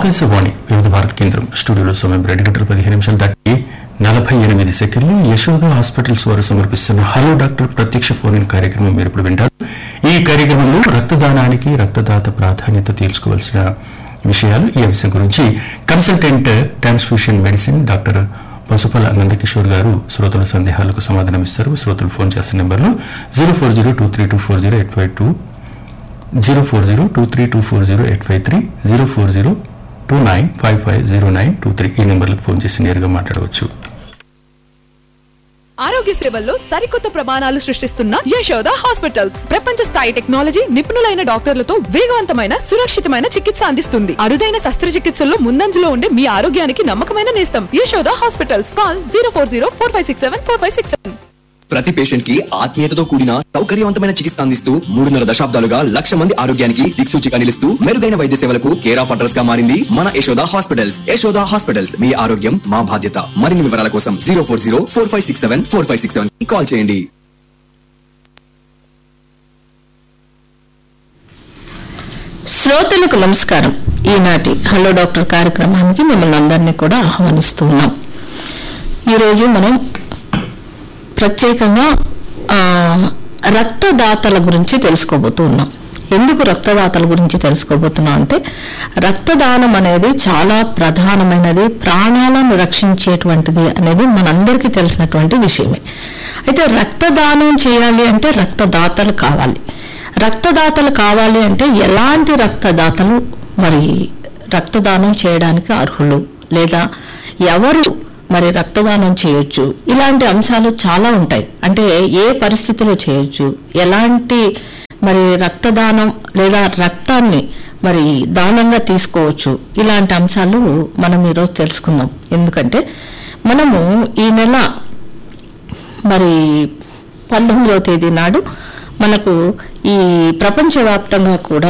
ఆకాశవాణి వివిధ భారత కేంద్రం స్టూడియోలో సమయం రెండు గంటల పదిహేను నిమిషాలు దాటి నలభై ఎనిమిది సెకండ్లు యశోద హాస్పిటల్స్ వారు సమర్పిస్తున్న హలో డాక్టర్ ప్రత్యక్ష ఫోన్ ఇన్ కార్యక్రమం మీరు ఇప్పుడు వింటారు ఈ కార్యక్రమంలో రక్తదానానికి రక్తదాత ప్రాధాన్యత తీర్చుకోవాల్సిన విషయాలు ఈ అంశం గురించి consultant transfusion medicine doctor Pasupala Nandakishore garu శ్రోతల సందేహాలకు సమాధానమిస్తారు శ్రోతలు ఫోన్ చేసిన నెంబర్లు zero four zero two three two four zero eight five two zero four zero two three two four zero eight five three zero four zero two nine five five zero nine two three ఈ నెంబర్లకు phone చేసి నేరుగా మాట్లాడవచ్చు ఆరోగ్య సేవల్లో సరికొత్త ప్రమాణాలు సృష్టిస్తున్న Yashoda hospitals ప్రపంచ స్థాయి టెక్నాలజీ నిపుణులైన డాక్టర్లతో వేగవంతమైన సురక్షితమైన చికిత్స అందిస్తుంది అరుదైన శస్త్రచికిత్సల్లో ముందంజలో ఉండే మీ ఆరోగ్యానికి నమ్మకమైన నేస్తం Yashoda hospitals call zero four zero four five six seven four five six seven ప్రతి పేషెంట్ కి ఆత్మీయతతో కూడిన సౌకర్యవంతమైన చికిత్స అందిస్తూ మూడున్నర దశాబ్దాలుగా లక్ష మంది ఆరోగ్యానికి దిక్సూచిగా నిలుస్తూ మెరుగైన వైద్య సేవలకు కేర్ ఆఫ్ అడ్రస్ గా మారింది మన యశోద హాస్పిటల్స్ యశోద హాస్పిటల్స్ మీ ఆరోగ్యం మా బాధ్యత మరిన్ని వివరాల కోసం zero four zero four five six seven four five six seven call చేయండి శ్రోతలకు నమస్కారం ఈనాటి హలో డాక్టర్ కార్యక్రమానికి మిమ్మల్ని అందరినీ కూడా ఆహ్వానిస్తూ ఉన్నాం ఈరోజు మనం ప్రత్యేకంగా ఆ, రక్తదాతల గురించి తెలుసుకోబోతూ ఉన్నాం ఎందుకు రక్తదాతల గురించి తెలుసుకోబోతున్నాం అంటే రక్తదానం అనేది చాలా ప్రధానమైనది ప్రాణాలను రక్షించేటువంటిది అనేది మనందరికీ తెలిసినటువంటి విషయమే అయితే రక్తదానం చేయాలి అంటే రక్తదాతలు కావాలి రక్తదాతలు కావాలి అంటే ఎలాంటి రక్తదాతలు మరి రక్తదానం చేయడానికి అర్హులు లేదా ఎవరు మరి రక్తదానం చేయొచ్చు ఇలాంటి అంశాలు చాలా ఉంటాయి అంటే ఏ పరిస్థితిలో చేయొచ్చు ఎలాంటి మరి రక్తదానం లేదా రక్తాన్ని మరి దానంగా తీసుకోవచ్చు ఇలాంటి అంశాలు మనం ఈరోజు తెలుసుకుందాం ఎందుకంటే మనము ఈ నెల మరి పంతొమ్మిదవ తేదీ నాడు మనకు ఈ ప్రపంచవ్యాప్తంగా కూడా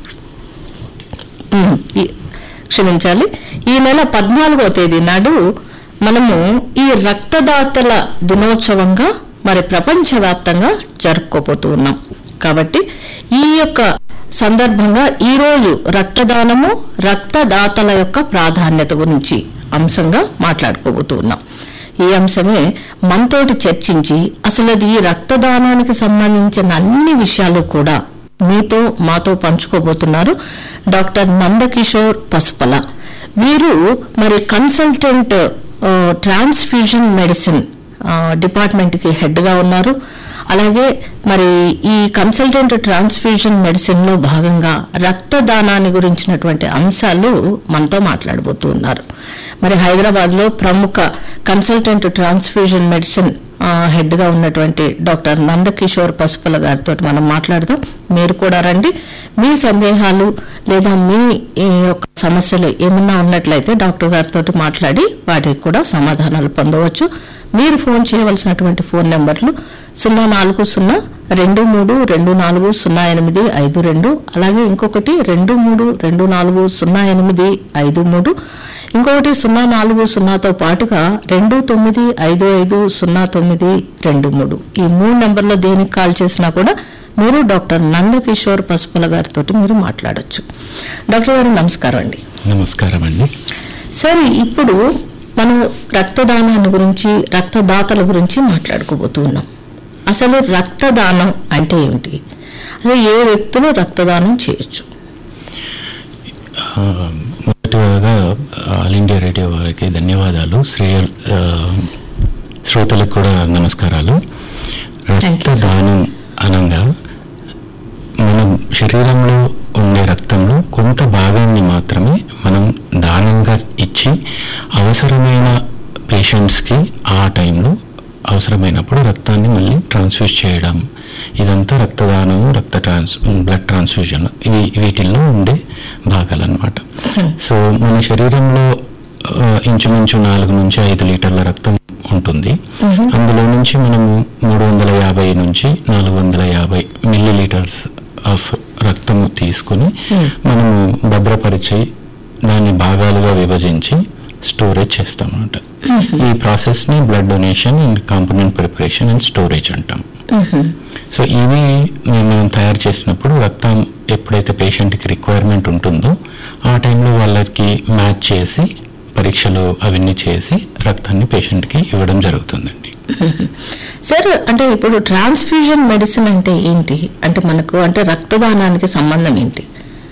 ఉమ్, ఈ- క్షమించాలి ఈ నెల పద్నాలుగో తేదీ నాడు మనము ఈ రక్తదాతల దినోత్సవంగా మరి ప్రపంచవ్యాప్తంగా జరుపుకోబోతూ ఉన్నాం కాబట్టి ఈ యొక్క సందర్భంగా ఈరోజు రక్తదానము రక్తదాతల యొక్క ప్రాధాన్యత గురించి అంశంగా మాట్లాడుకోబోతూ ఉన్నాం ఈ అంశమే మనతోటి చర్చించి అసలు అది ఈ రక్తదానానికి సంబంధించిన అన్ని విషయాలు కూడా మీతో మాతో పంచుకోబోతున్నారు డాక్టర్ నందకిషోర్ పసుపల వీరు మరి కన్సల్టెంట్ ఆ, ట్రాన్స్ఫ్యూజన్ మెడిసిన్ ఆ, డిపార్ట్మెంట్కి హెడ్గా ఉన్నారు అలాగే మరి ఈ కన్సల్టెంట్ ట్రాన్స్ఫ్యూజన్ మెడిసిన్ లో భాగంగా రక్తదానాన్ని గురించినటువంటి అంశాలు మనతో మాట్లాడబోతూ ఉన్నారు మరి హైదరాబాద్ లో ప్రముఖ కన్సల్టెంట్ ట్రాన్స్ఫ్యూజన్ మెడిసిన్ ఆ, హెడ్ గా ఉన్నటువంటి డాక్టర్ నందకిషోర్ పసుపుల గారితో మనం మాట్లాడదాం మీరు కూడా రండి మీ సందేహాలు లేదా మీ ఈ యొక్క సమస్యలు ఏమన్నా ఉన్నట్లయితే డాక్టర్ గారితో మాట్లాడి వాటికి కూడా సమాధానాలు పొందవచ్చు మీరు ఫోన్ చేయవలసినటువంటి ఫోన్ నెంబర్లు సున్నా నాలుగు సున్నా రెండు మూడు రెండు నాలుగు సున్నా ఎనిమిది ఐదు రెండు అలాగే ఇంకొకటి రెండు మూడు రెండు నాలుగు సున్నా ఎనిమిది ఐదు మూడు ఇంకొకటి సున్నా నాలుగు సున్నాతో పాటుగా రెండు తొమ్మిది ఐదు ఐదు సున్నా తొమ్మిది రెండు మూడు ఈ మూడు నెంబర్లో దేనికి కాల్ చేసినా కూడా మీరు డాక్టర్ నందకిషోర్ పసుపుల గారితో మీరు మాట్లాడొచ్చు డాక్టర్ గారు నమస్కారం అండి నమస్కారం అండి సరే ఇప్పుడు మనం రక్తదానాన్ని గురించి రక్తదాతల గురించి మాట్లాడుకోబోతూ ఉన్నాం అసలు రక్తదానం అంటే ఏమిటి అసలు ఏ వ్యక్తులు రక్తదానం చేయొచ్చు ఆ, మొదటగా ఆల్ ఇండియా రేడియో వారికి ధన్యవాదాలు శ్రేయ ఆ, శ్రోతలకు కూడా నమస్కారాలు Thank you, sir. రక్తదానం అనగా మన శరీరంలో ఉండే రక్తంలో కొంత భాగాన్ని మాత్రమే మనం దానంగా ఇచ్చి అవసరమైన పేషెంట్స్కి ఆ టైంలో అవసరమైనప్పుడు రక్తాన్ని మళ్ళీ ట్రాన్స్ఫ్యూజ్ చేయడం ఇదంతా రక్తదానం రక్త ట్రాన్స్ బ్లడ్ ట్రాన్స్ఫ్యూజన్ ఇవి వీటిల్లో ఉండే భాగాలన్నమాట సో మన శరీరంలో ఆ, ఇంచుమించు నాలుగు నుంచి ఐదు లీటర్ల రక్తం ఉంటుంది అందులో నుంచి మనము మూడు వందల యాభై నుంచి నాలుగు వందల యాభై మిల్లీ లీటర్స్ ఆఫ్ రక్తము తీసుకుని మనము భద్రపరిచి దాన్ని భాగాలుగా విభజించి స్టోరేజ్ చేస్తాం అన్నమాట ఈ ప్రాసెస్ ని blood donation and component preparation and storage అంటాం సో ఇవి మేము మనం తయారు చేసినప్పుడు రక్తం ఎప్పుడైతే పేషెంట్కి రిక్వైర్మెంట్ ఉంటుందో ఆ టైంలో వాళ్ళకి మ్యాచ్ చేసి పరీక్షలు అవన్నీ చేసి రక్తాన్ని పేషెంట్కి ఇవ్వడం జరుగుతుందండి సార్ అంటే ఇప్పుడు ట్రాన్స్ఫ్యూజన్ మెడిసిన్ అంటే ఏంటి అంటే మనకు అంటే రక్తదానానికి సంబంధం ఏంటి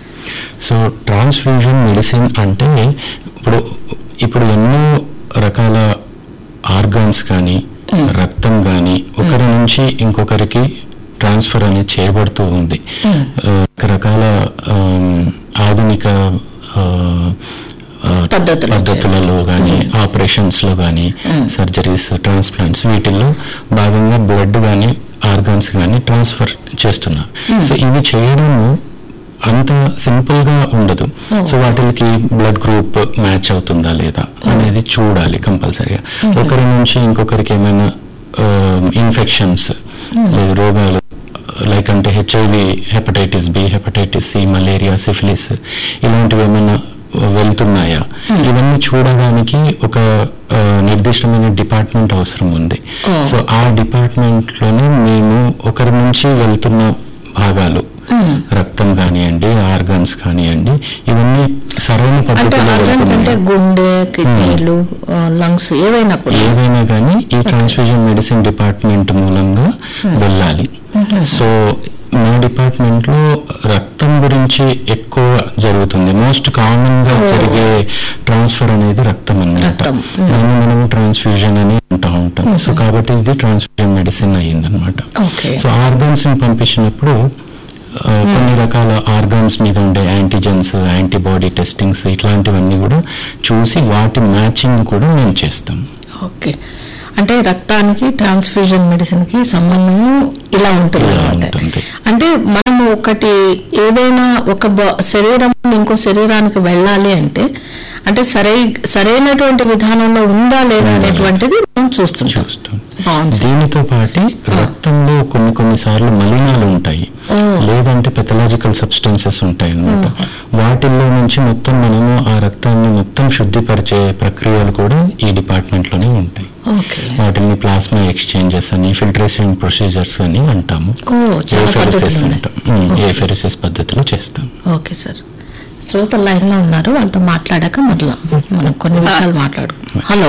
సో ట్రాన్స్ఫ్యూజన్ మెడిసిన్ అంటే ఇప్పుడు ఇప్పుడు ఎన్నో రకాల ఆర్గాన్స్ కానీ రక్తం కానీ ఒకరి నుంచి ఇంకొకరికి ట్రాన్స్ఫర్ అనేది చేయబడుతూ ఉంది ఆ, రకరకాల ఆమ్, ఆధునిక ఆ, ఆ, పద్ధతులు పద్ధతులలో కానీ ఆపరేషన్స్ లో కానీ సర్జరీస్ ట్రాన్స్ప్లాంట్స్ వీటిల్లో భాగంగా బ్లడ్ కానీ ఆర్గాన్స్ కానీ ట్రాన్స్ఫర్ చేస్తున్నారు సో ఇవి చేయడం అంత సింపుల్ గా ఉండదు సో వాటికి బ్లడ్ గ్రూప్ మ్యాచ్ అవుతుందా లేదా అనేది చూడాలి కంపల్సరీగా ఒకరి నుంచి ఇంకొకరికి ఏమైనా ఇన్ఫెక్షన్స్ లేదా రోగాలు లైక్ అంటే HIV hepatitis B hepatitis C malaria syphilis ఇలాంటివి ఏమైనా వెళ్తున్నాయా ఇవన్నీ చూడడానికి ఒక ఆ, నిర్దిష్టమైన డిపార్ట్మెంట్ అవసరం ఉంది సో ఆ డిపార్ట్మెంట్ లోనే మేము ఒకరి నుంచి వెళ్తున్న భాగాలు రక్తం కానివ్వండి ఆర్గాన్స్ కానివ్వండి ఇవన్నీ సరైన అంటే పద్ధతిలో ఆర్గన్స్ అంటే వెళ్తున్నాయి గుండె కిడ్నీలు లంగ్స్ ఏవైనా కూడా ఏదైనా కానీ ఈ ట్రాన్స్ఫ్యూజన్ మెడిసిన్ డిపార్ట్మెంట్ మూలంగా వెళ్ళాలి సో మా డిపార్ట్మెంట్ లో రక్తం గురించి ఎక్కువ జరుగుతుంది మోస్ట్ కామన్ గా జరిగే ట్రాన్స్ఫర్ అనేది రక్తం అన్నమాట రక్తం. దాన్ని మనం ట్రాన్స్ఫ్యూజన్ అని అంటూ ఉంటాం సో కాబట్టి ఇది ట్రాన్స్ఫ్యూజన్ మెడిసిన్ అయ్యిందనమాట ఓకే సో ఆర్గన్స్ ని పంపించినప్పుడు ఆ, కొన్ని రకాల ఆర్గాన్స్ మీద ఉండే యాంటీజెన్స్ యాంటీబాడీ టెస్టింగ్స్ ఇట్లాంటివన్నీ కూడా చూసి వాటి మ్యాచింగ్ కూడా మేము చేస్తాం ఓకే అంటే రక్తానికి ట్రాన్స్ఫ్యూజన్ మెడిసిన్ కి సంబంధము ఇలా ఉంటుంది ఇలా అన్నమాట. ఉంటుంది. అంటే మనము ఒకటి ఏదైనా ఒక బా- శరీరం ఇంకో శరీరానికి వెళ్ళాలి అంటే అంటే సరై సరైనటువంటి విధానంలో ఉందా లేదా అనేటువంటిది మనం చూస్తుంటాం చూస్తాం బాగుంది సార్. దీనితో పాటు రక్తంలో కొన్ని కొన్ని సార్లు మలినాలు ఉంటాయి ఓ. లేదంటే పెథలాజికల్ సబ్స్టెన్సెస్ ఉంటాయి అన్నమాట వాటిల్లో నుంచి మొత్తం మనము ఆ రక్తాన్ని మొత్తం శుద్ధిపరిచే ప్రక్రియలు కూడా ఈ డిపార్ట్మెంట్ లోనే ఉంటాయి ఓకే వాటిని ప్లాస్మా ఎక్స్చేంజెస్ అని ఫిల్టరేషన్ ప్రొసీజర్స్ అని అంటాము ఓ చాలా ఏఫెరిసిస్ పద్ధతులు ఉన్నాయి. అంటాం ఉమ్, ఏఫెరిసిస్ పద్ధతిలో చేస్తాం ఓకే సార్ శ్రోత లైన్ లో ఉన్నారు వాళ్ళతో మాట్లాడాక మరలా మనం కొన్ని విషయాలు మాట్లాడుకుందాం hello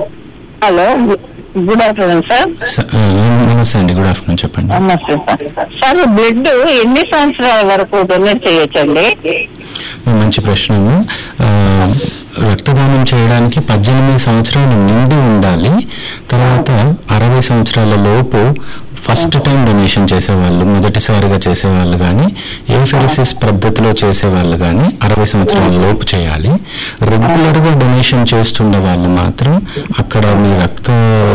hello good afternoon sir స- ఆ, నమస్తే అండి గుడ్ ఆఫ్టర్నూన్ చెప్పండి నమస్తే సార్ సార్ బ్లడ్ ఎన్ని సంవత్సరాల వరకు డొనేట్ చేయొచ్చండి మంచి ప్రశ్న ఆ, రక్తదానం చేయడానికి పద్దెనిమిది సంవత్సరాలు నిండి ఉండాలి తర్వాత అరవై సంవత్సరాల లోపు ఫస్ట్ టైం డొనేషన్ చేసేవాళ్ళు మొదటిసారిగా చేసేవాళ్ళు కానీ ఏఫెరిసిస్ పద్ధతిలో చేసేవాళ్ళు కానీ అరవై సంవత్సరాల లోపు చేయాలి రెగ్యులర్గా డొనేషన్ చేస్తుండే వాళ్ళు మాత్రం అక్కడ మీ రక్త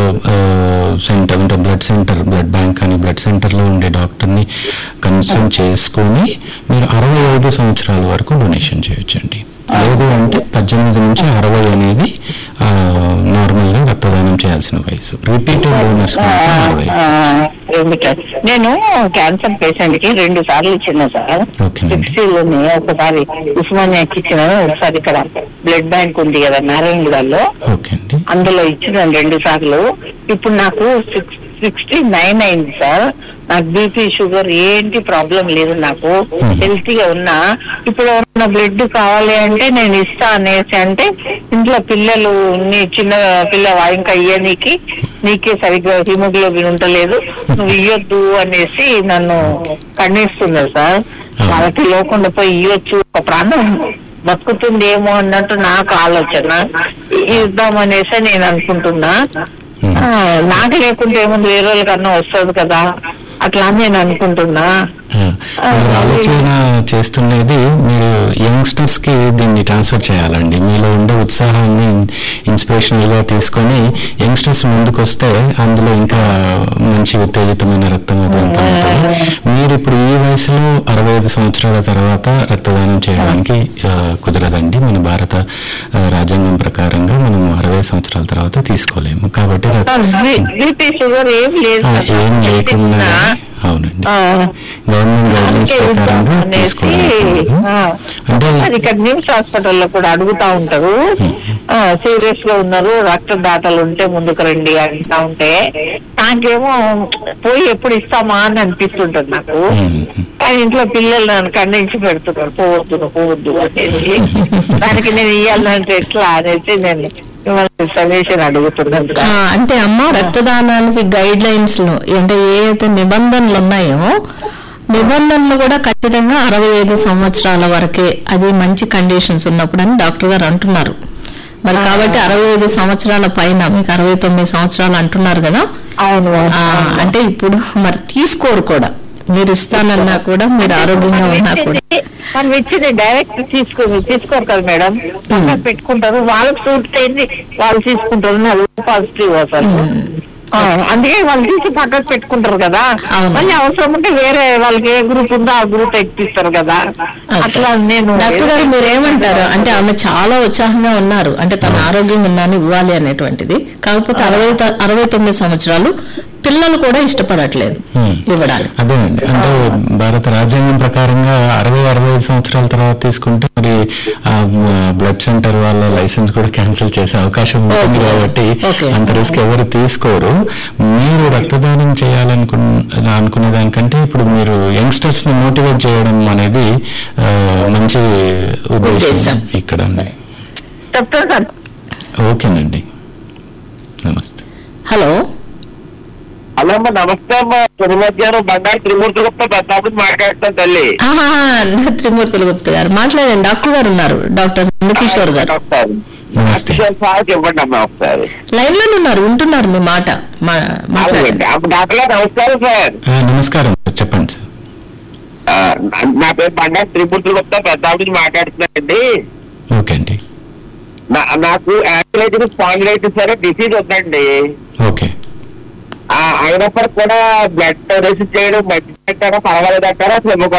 సెంటర్ అంటే బ్లడ్ సెంటర్ బ్లడ్ బ్యాంక్ కానీ బ్లడ్ సెంటర్లో ఉండే డాక్టర్ని కన్సల్ట్ చేసుకొని మీరు అరవై ఐదు సంవత్సరాల వరకు డొనేషన్ చేయొచ్చండి లేదు అంటే పద్దెనిమిది నుంచి అరవై అనేది నార్మల్గా రక్తదానం చేయాల్సిన వయసు రిపీటెడ్ డోనర్స్ అరవై ఆ, ఏమిటో. నేను క్యాన్సర్ పేషెంట్ కి రెండు సార్లు ఇచ్చిన సార్ ఓకేనండి. సిక్స్టీలోని ఒకసారి ఉస్మానియాకి ఇచ్చిన ఒకసారి ఇక్కడ బ్లడ్ బ్యాంక్ ఉంది కదా నారాయణగూడలో ఓకే అండి అందులో ఇచ్చిన రెండు సార్లు ఇప్పుడు నాకు సిక్స్ సిక్స్టీ నైన్ అయింది సార్ నాకు బీపీ షుగర్ ఏంటి ప్రాబ్లం లేదు నాకు హెల్తీగా ఉన్నా ఇప్పుడు ఏమన్నా బ్లడ్ కావాలి అంటే నేను ఇస్తా అనేసి అంటే ఇంట్లో పిల్లలు నీ చిన్న పిల్లవా ఇంకా ఇయ్యనీకి నీకే సరిగ్గా హిమోగ్లోబిన్ ఉండలేదు నువ్వు ఇయ్యొద్దు అనేసి నన్ను ఖండిస్తున్నారు సార్ వాళ్ళకి లేకుండా పోయి ఇయ్యొచ్చు ఒక ప్రాణం బతుకుతుందేమో అన్నట్టు నాకు ఆలోచన ఇద్దామనేసి నేను అనుకుంటున్నా ఆ, నాకు లేకుంటే ఏముంది వేరే వాళ్ళకన్నా వస్తుంది కదా అట్లా అని నేను అనుకుంటున్నా ఆ, మీరు ఆలోచన చేస్తున్నది మీరు యంగ్స్టర్స్ కి దీన్ని ట్రాన్స్ఫర్ చేయాలండి మీలో ఉండే ఉత్సాహాన్ని ఇన్స్పిరేషనల్ గా తీసుకొని యంగ్స్టర్స్ ముందుకు వస్తే అందులో ఇంకా మంచి ఉత్తేజితమైన రక్తం అదంతా ఉంటుంది మీరు ఇప్పుడు ఈ వయసులో అరవై ఐదు సంవత్సరాల తర్వాత రక్తదానం చేయడానికి ఆ, కుదరదండి మన భారత ఆ, రాజ్యాంగం ప్రకారంగా మనం అరవై సంవత్సరాల తర్వాత తీసుకోలేము కాబట్టి రక్త- బీపీ షుగర్ ఏం లేదు ఆ, సార్. ఏం లేకుండా తిన్నా. అవునండి ఆ, గవర్నమెంట్ గైడ్లైన్స్ అందుకే ప్రకారంగా అనేసి, తీసుకోవడం ఆ, అంటే అది ఇక్కడ నిమ్స్ హాస్పిటల్లో కూడా అడుగుతా ఉంటారు సీరియస్ గా ఉన్నారు రక్తదాతలు ఉంటే ముందుకు రండి అంటా ఉంటే నాకేమో పోయి ఎప్పుడు ఇస్తామా అని అనిపిస్తుంటది నాకు మ్మ్. కానీ ఇంట్లో పిల్లలు నన్ను ఖండించి పెడుతున్నారు పోవద్దు నువ్వు పోవద్దు అనేసి దానికి నేను ఇయ్యాలంటే ఎట్లా అనేసి నేను మిమ్మల్ని సజెషన్ అడుగుతున్నాను ఆ, అంటే అమ్మ రక్తదానానికి గైడ్ లైన్స్ లో అంటే ఏ అయితే నిబంధనలు ఉన్నాయో నిబంధనలు కూడా ఖచ్చితంగా అరవై ఐదు సంవత్సరాల వరకే అది మంచి కండిషన్స్ ఉన్నప్పుడు అని డాక్టర్ గారు అంటున్నారు మరి కాబట్టి అరవై ఐదు సంవత్సరాల పైన మీకు అరవై తొమ్మిది సంవత్సరాలు అంటున్నారు కదా అవును ఆ, అంటే ఇప్పుడు మరి తీసుకోరు కూడా మీరు ఇస్తానన్నా కూడా మీరు ఆరోగ్యంగా ఉన్నా కూడా మనం ఇచ్చింది డైరెక్ట్ తీసుకో తీసుకోరు కదా మేడం పక్కన పెట్టుకుంటారు వాళ్ళకి సూట్ అయింది వాళ్ళు తీసుకుంటారు అది పాజిటివ్ అసలు ఆ, అందుకే వాళ్ళు తీసి పక్కకు పెట్టుకుంటారు కదా అవును. మళ్ళీ అవసరం ఉంటే వేరే వాళ్ళకి ఏ గ్రూప్ ఉందో ఆ గ్రూప్ ఎక్కిస్తారు కదా అట్లా నేను డాక్టర్ గారు మీరు ఏమంటారు అంటే ఆమె చాలా ఉత్సాహంగా ఉన్నారు అంటే తన ఆరోగ్యంగా ఉన్నాను ఇవ్వాలి అనేటువంటిది కాకపోతే అరవై త- అరవై తొమ్మిది సంవత్సరాలు పిల్లలు కూడా ఇష్టపడట్లేదు Hmm. ఇవ్వడానికి అదేనండి అంటే భారత రాజ్యాంగం ప్రకారంగా అరవై అరవై ఐదు సంవత్సరాల తర్వాత తీసుకుంటే మరి ఆ బ్లడ్ సెంటర్ వాళ్ళ లైసెన్స్ కూడా క్యాన్సిల్ చేసే అవకాశం ఉంటుంది Okay. కాబట్టి Okay. అంత రిస్క్ ఎవరు తీసుకోరు మీరు రక్తదానం చేయాలనుకు అనుకునే దానికంటే ఇప్పుడు మీరు యంగ్స్టర్స్ ని మోటివేట్ చేయడం అనేది ఆ, మంచి ఉద్దేశం. ఉద్దేశం ఇక్కడ ఉంది చెప్తాను సార్ ఓకేనండి నమస్తే హలో హలో అమ్మ నమస్తే అమ్మ తిరుమతి గారు బండారు త్రిమూర్తి గుప్త పెద్దాపుడు మాట్లాడుతాను తల్లి ఆహాహా, త్రిమూర్తులు గుప్తా గారు మాట్లాడండి డాక్టర్ గారు ఉన్నారు డాక్టర్ నందకిషోర్ గారు ఒకసారి నమస్తే. అక్షయ్ సార్కి ఇవ్వండి అమ్మా ఒకసారి లైన్ లోనే ఉన్నారు వింటున్నారు మీ మాట మా- మాట్లాడండి అలాగే. అప్పుడు డాక్టర్ గారు నమస్కారం సార్ ఆ, నమస్కారం చెప్పండి సార్ ఆ, నా పేరు బండారు త్రిమూర్తి గుప్త పెద్దాపుడు మాట్లాడుతున్నానండి ఓకే అండి నా- నాకు యాంగ్లైటిస్ స్పాండిలైటిస్ అనే డిసీజ్ ఉందండి ఓకే ఆ, అయినప్పటికి కూడా బ్లడ్ డొనేషన్ చేయడం మంచిదంటారా పర్వాలేదంటారా అసలు